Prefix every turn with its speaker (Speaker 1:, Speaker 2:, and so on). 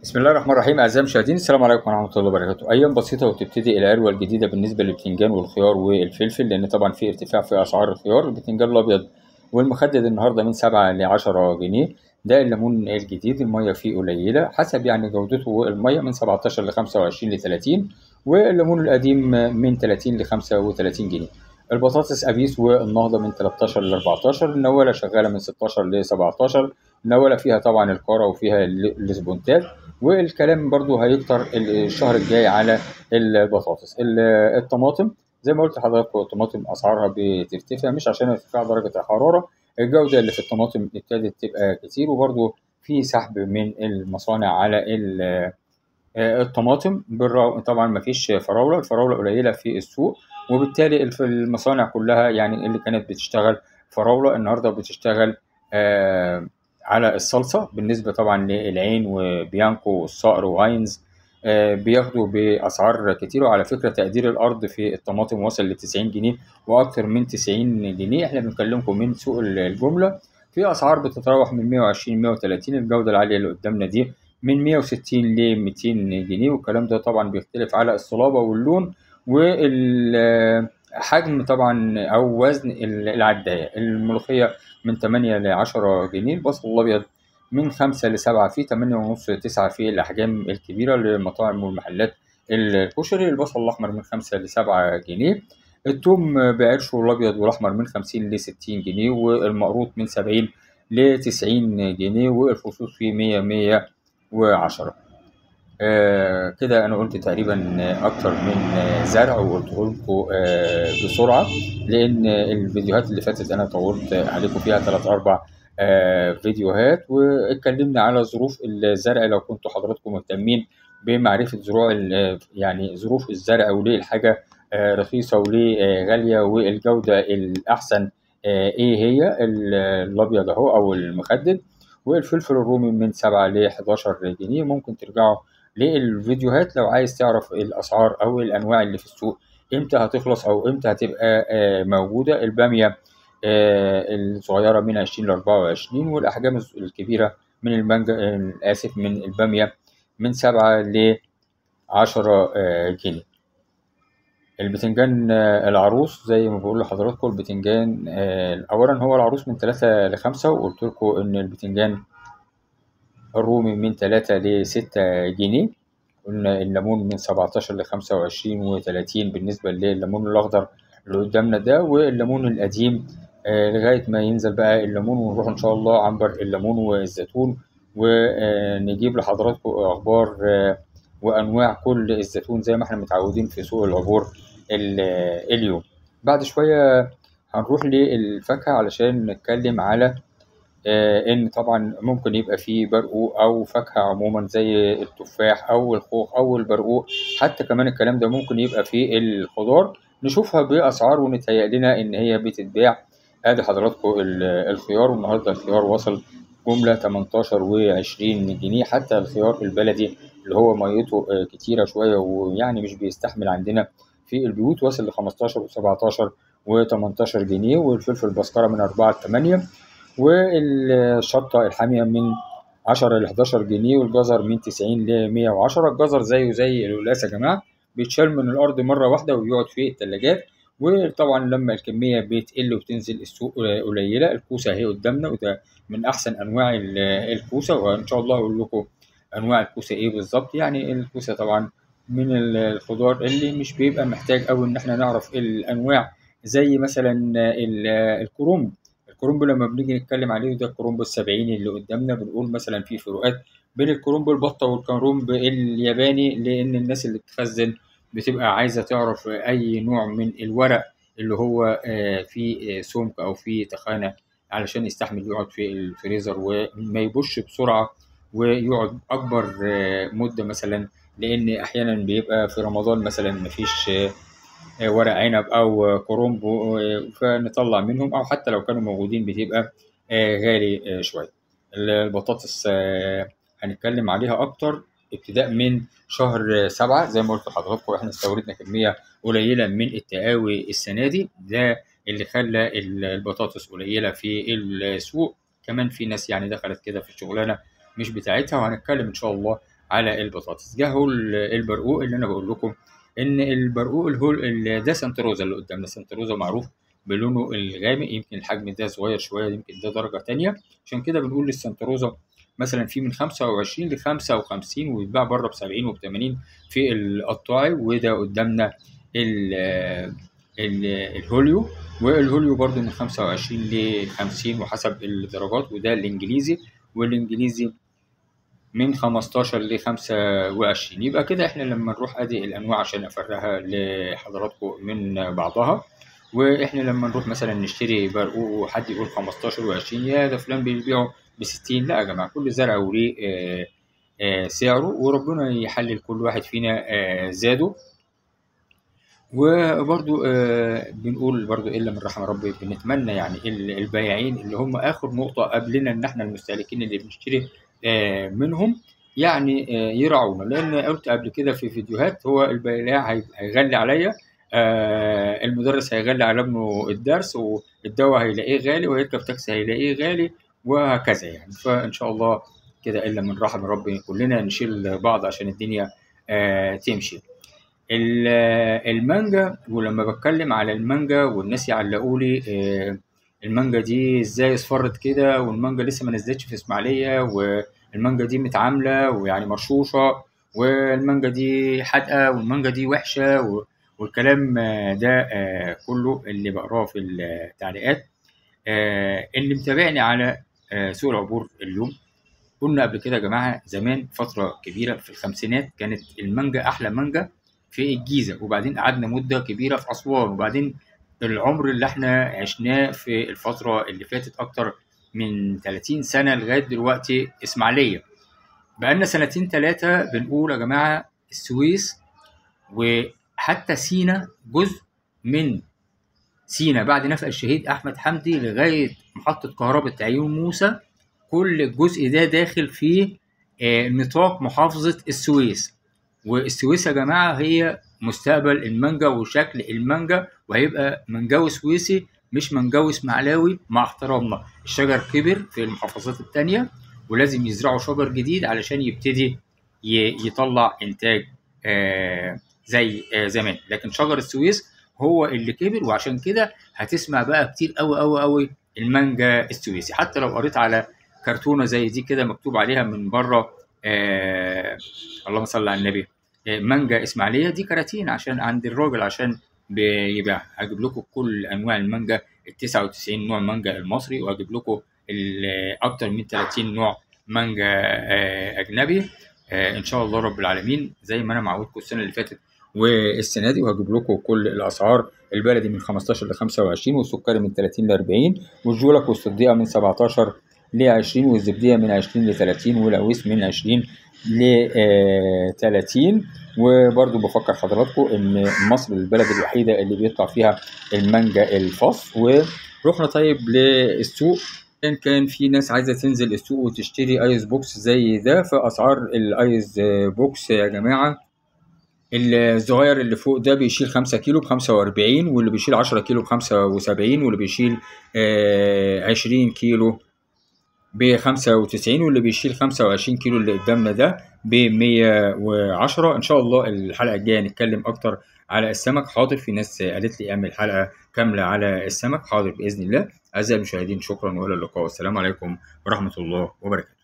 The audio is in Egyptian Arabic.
Speaker 1: بسم الله الرحمن الرحيم أعزائي المشاهدين السلام عليكم ورحمة الله وبركاته أيام بسيطة وتبتدي العروة الجديدة بالنسبة للبتنجان والخيار والفلفل لأن طبعا في ارتفاع في أسعار الخيار البتنجان الأبيض والمخدد النهاردة من سبعة لعشرة جنيه ده الليمون الجديد المية فيه قليلة حسب يعني جودته المية من 17 ل 25 ل 30 والليمون القديم من 30 ل 35 جنيه البطاطس أبيس والنهضة من 13 ل 14 النوالة شغالة من 16 ل 17 النوالة فيها طبعا الكارة وفيها الاسبونتاج والكلام برضو هيكتر الشهر الجاي على البطاطس ال- الطماطم زي ما قلت لحضراتكم الطماطم اسعارها بترتفع مش عشان ارتفاع درجه الحراره الجوده اللي في الطماطم ابتدت تبقى كتير وبرضو في سحب من المصانع على ال- آه، الطماطم بالرغم طبعا ما فيش فراوله الفراوله قليله في السوق وبالتالي الف- المصانع كلها يعني اللي كانت بتشتغل فراوله النهارده بتشتغل آه، على الصلصه بالنسبه طبعا للعين وبيانكو والصقر وهاينز آه، بياخدوا باسعار كتير وعلى فكره تقدير الارض في الطماطم وصل ل 90 جنيه واكثر من 90 جنيه احنا بنكلمكم من سوق الجمله في اسعار بتتراوح من 120 130 الجوده العاليه اللي قدامنا دي من 160 ل 200 جنيه والكلام ده طبعا بيختلف على الصلابه واللون والحجم طبعا او وزن العدايه الملوخيه من 8 ل 10 جنيه البصل الابيض من 5 ل 7 في 8 ونص 9 في الاحجام الكبيره للمطاعم والمحلات الكشري البصل الاحمر من 5 ل 7 جنيه الثوم بعرشه الابيض والاحمر من 50 ل 60 جنيه والمقروط من 70 ل 90 جنيه والفصوص في 100 110 آه كده انا قلت تقريبا اكتر من آه، زرع وقلته لكم آه بسرعه لان الفيديوهات اللي فاتت انا طولت عليكم فيها ثلاث اربع آه فيديوهات واتكلمنا على ظروف الزرع لو كنتوا حضراتكم مهتمين بمعرفه زروع ال- يعني ظروف الزرع وليه الحاجه آه رخيصه وليه آه غاليه والجوده الاحسن آه ايه هي ال- الابيض اهو او المخدد والفلفل الرومي من 7 ل 11 جنيه ممكن ترجعوا للفيديوهات لو عايز تعرف الأسعار أو الأنواع اللي في السوق إمتى هتخلص أو إمتى هتبقى آه، موجودة البامية آه، الصغيرة من 20 ل 24 والأحجام الكبيرة من المانجا آه، آسف من البامية من 7 ل 10 آه، جنيه البتنجان آه، العروس زي ما بقول لحضراتكم البتنجان آه، أولا هو العروس من 3 ل 5 وقلت لكم إن البتنجان الرومي من 3 ل 6 جنيه قلنا الليمون من 17 ل 25 و30 بالنسبة لليمون الأخضر اللي قدامنا ده والليمون القديم آه، لغاية ما ينزل بقى الليمون ونروح إن شاء الله عنبر الليمون والزيتون ونجيب لحضراتكم أخبار آه، وأنواع كل الزيتون زي ما احنا متعودين في سوق العبور ال- اليوم بعد شوية هنروح للفاكهة علشان نتكلم على آه، ان طبعا ممكن يبقى فيه برقوق او فاكهه عموما زي التفاح او الخوخ او البرقوق حتى كمان الكلام ده ممكن يبقى في الخضار نشوفها باسعار ونتهيأ لنا ان هي بتتباع ادي حضراتكم ال- الخيار والنهارده الخيار وصل جمله 18 و20 جنيه حتى الخيار البلدي اللي هو ميته آه، كتيره شويه ويعني مش بيستحمل عندنا في البيوت وصل ل 15 و17 و18 جنيه والفلفل البسكره من 4 ل 8 والشطة الحامية من 10 ل 11 جنيه والجزر من 90 ل 110 الجزر زيه زي القلقاس يا جماعة بيتشال من الأرض مرة واحدة ويقعد في التلاجات وطبعا لما الكمية بتقل وتنزل السوق قليلة الكوسة اهي قدامنا وده من أحسن أنواع ال- الكوسة وإن شاء الله أقول لكم أنواع الكوسة إيه بالظبط يعني الكوسة طبعا من ال- الخضار اللي مش بيبقى محتاج أوي إن إحنا نعرف الأنواع زي مثلا ال- الكرنب الكرنب لما بنيجي نتكلم عليه ده الكرنب السبعيني اللي قدامنا بنقول مثلا في فروقات بين الكرنب البطة والكرنب الياباني لأن الناس اللي بتخزن بتبقى عايزة تعرف أي نوع من الورق اللي هو آه، فيه آه، سمك أو فيه تخانة علشان يستحمل يقعد في الفريزر وما يبوش بسرعة ويقعد أكبر آه، مدة مثلا لأن أحيانا بيبقى في رمضان مثلا مفيش آه، آه، ورق عنب او كرنب آه، فنطلع منهم او حتى لو كانوا موجودين بتبقى آه، غالي آه، شويه البطاطس آه، هنتكلم عليها اكتر ابتداء من شهر سبعة زي ما قلت لحضراتكم احنا استوردنا كمية قليلة من التقاوي السنة دي ده اللي خلى البطاطس قليلة في السوق كمان في ناس يعني دخلت كده في الشغلانة مش بتاعتها وهنتكلم ان شاء الله على البطاطس ده هو ال- البرقوق اللي انا بقول لكم ان البرقوق الهول ال- ده سنتروزا اللي قدامنا سنتروزا معروف بلونه الغامق يمكن الحجم ده صغير شويه يمكن ده درجه تانية عشان كده بنقول للسنتروزا مثلا في من 25 ل 55 ويتباع بره ب 70 وب 80 في القطاعي وده قدامنا ال ال الهوليو والهوليو برضو من 25 ل 50 وحسب الدرجات وده الانجليزي والانجليزي من 15 ل 25 يبقى كده احنا لما نروح ادي الانواع عشان افرقها لحضراتكم من بعضها واحنا لما نروح مثلا نشتري برقوق وحد يقول 15 و20 يا ده فلان بيبيعه ب 60 لا يا جماعه كل زرع وليه آه، آه، سعره وربنا يحلل كل واحد فينا آه، زاده وبرضو آه، بنقول برضو الا من رحم ربي بنتمنى يعني ال- البائعين اللي هم اخر نقطه قبلنا ان احنا المستهلكين اللي بنشتري آه، منهم يعني آه، يراعونا لان قلت قبل كده في فيديوهات هو البائع هي- هيغلي عليا آه، المدرس هيغلي على ابنه الدرس والدواء هيلاقيه غالي ويركب تاكسي هيلاقيه غالي وهكذا يعني فان شاء الله كده الا من رحم ربي كلنا نشيل بعض عشان الدنيا آه، تمشي ال- المانجا ولما بتكلم على المانجا والناس يعلقوا لي آه، المانجا دي ازاي اصفرت كده والمانجا لسه ما نزلتش في اسماعيليه والمانجا دي متعامله ويعني مرشوشه والمانجا دي حادقه والمانجا دي وحشه و- والكلام آه، ده آه، كله اللي بقراه في التعليقات آه، اللي متابعني على آه، سوق العبور اليوم قلنا قبل كده يا جماعه زمان فتره كبيره في الخمسينات كانت المانجا احلى مانجا في الجيزه وبعدين قعدنا مده كبيره في اسوان وبعدين العمر اللي احنا عشناه في الفتره اللي فاتت اكتر من 30 سنه لغايه دلوقتي اسماعيليه بقالنا سنتين ثلاثه بنقول يا جماعه السويس وحتى سينا جزء من سينا بعد نفق الشهيد احمد حمدي لغايه محطه كهرباء عيون موسى كل الجزء ده داخل في آه، نطاق محافظه السويس والسويس يا جماعه هي مستقبل المانجا وشكل المانجا وهيبقى منجو سويسي مش منجو اسماعيلاوي مع احترامنا الشجر كبر في المحافظات التانية ولازم يزرعوا شجر جديد علشان يبتدي ي- يطلع انتاج آه، زي آه، زمان لكن شجر السويس هو اللي كبر وعشان كده هتسمع بقى كتير قوي قوي قوي المانجا السويسي حتى لو قريت على كرتونه زي دي كده مكتوب عليها من بره آه اللهم صل على النبي آه مانجا اسماعيليه دي كراتين عشان عند الراجل عشان بيبيع هجيب لكم كل انواع المانجا ال 99 نوع مانجا المصري وهجيب لكم ال- اكتر من 30 نوع مانجا آه اجنبي آه ان شاء الله رب العالمين زي ما انا معودكم السنه اللي فاتت والسنه دي وهجيب لكم كل الاسعار البلدي من 15 ل 25 والسكري من 30 ل 40 والجولك والصديقه من 17 ل 20 والزبديه من 20 ل 30 والعويس من 20 ل 30 وبرضو بفكر حضراتكم ان مصر البلد الوحيده اللي بيطلع فيها المانجا الفص ورحنا طيب للسوق ان كان في ناس عايزه تنزل السوق وتشتري ايس بوكس زي ده فاسعار الايس بوكس يا جماعه الصغير اللي فوق ده بيشيل 5 كيلو ب 45 واللي بيشيل 10 كيلو ب 75 واللي بيشيل آه 20 كيلو ب 95 واللي بيشيل 25 كيلو اللي قدامنا ده ب 110 ان شاء الله الحلقه الجايه نتكلم اكتر على السمك حاضر في ناس قالت لي اعمل حلقه كامله على السمك حاضر باذن الله اعزائي المشاهدين شكرا والى اللقاء والسلام عليكم ورحمه الله وبركاته